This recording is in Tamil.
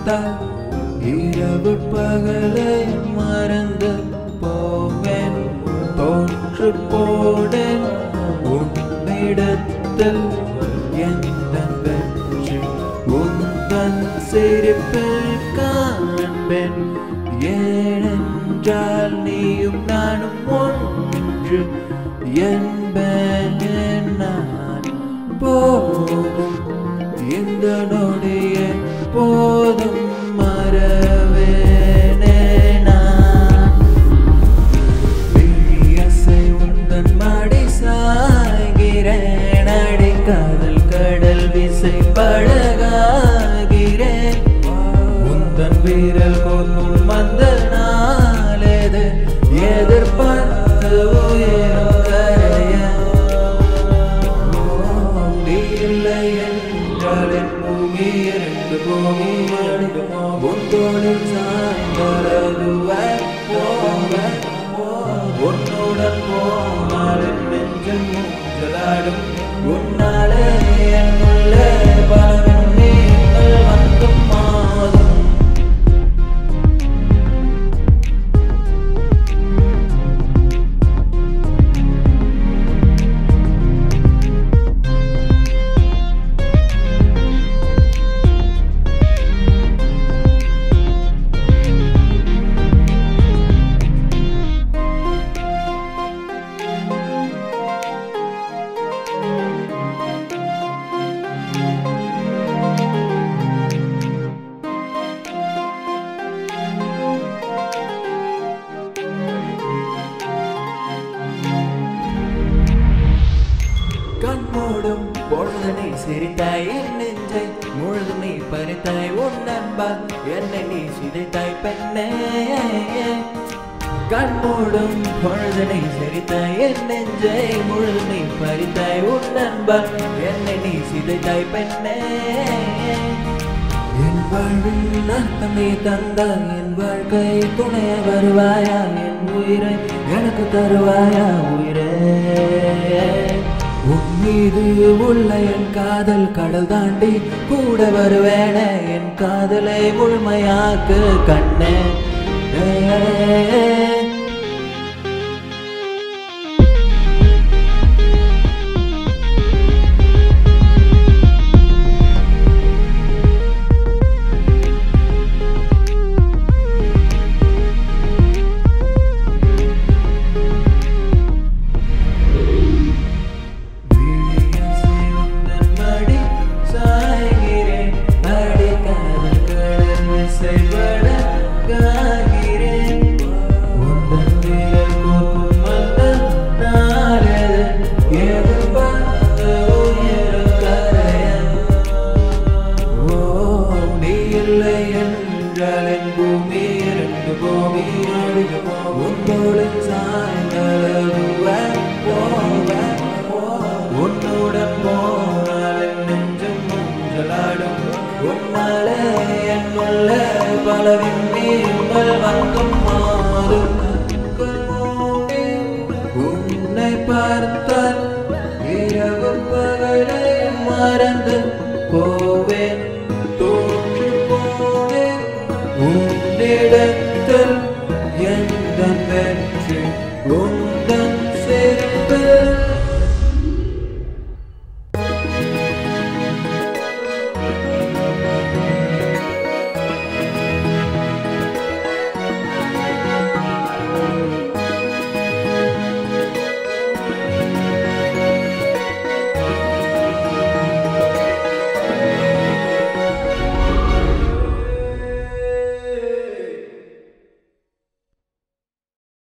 பார்த்தால் இரவு பகலை மறந்து போவேன் தோற்று போனேன் உன்னிடத்தில் எந்த வெற்றி உந்தன் சிரிப்பில் காண்பேன் ஏனென்றால் நீயும் நானும் ஒன்று என்பேன் நான் போகும் இந்த நொடிய போதும் மறவேனே நான் விழியசை உந்தன் மடி சாய்கிறேன் அடிக்காதல் கடல் விசை பழகாகிறேன் உந்தன் வீரல் கோக்கும் அந்த நாளேது எதிர்பார்த்து உயரும் கரைய நீ இல்லை என்றால் என் பூமி இரண்டு பூமி அடிக்குமோ உந்தோளில் சாய்ந்தரதுவாய் போவேன் உன்னுடன் போனால் என் நெஞ்சம் மூச்சலாடும் உன்னாலே என் உள்ளே பலவின் நீங்கள் வந்து மாதும் கண்மூடும் பொழுது நீ சிரித்தாய் என் நெஞ்சை முழுது நீ பறித்தாய் உன் நண்பால் என்னை நீ சிதைத்தாய் பெண்ணே கண்மூடும் பொழுது நீ சிரித்தாய் என் நெஞ்சை முழுது நீ பறித்தாய் உன் நண்பால் என்னை நீ சிதைத்தாய் பெண்ணே என் வாழ்வில் அர்த்தம் நீ தந்தாய் என் வாழ்க்கை துணைய வருவாயா என் உயிரை எனக்கு தருவாயா உயிரே உன் மீது உள்ள என் காதல் கடல் தாண்டி கூட வருவேனே என் காதலை முழுமையாக்கு கண்ணே விழியசை உந்தன் மடி சாய்கிறேன் அடிக்காதல் கடல் விசைபட காகிறேன் உந்தன் விரல் கோக்கும் அந்த நாளது எதிர்பார்த்த உயரும் கரையன் ஓ நீ இல்லை என்றால் என் பூமி இரண்டு பூமி அடிக்குமோ உன்னோடன் சாய்ந்தளவுவேன் போவேன் உன்னுடன் போனால் என் நெஞ்சம் மூஞ்சலாடும் உன்னாலே என் உள்ள பல விண்மீன்கள் வந்தும் மாறும்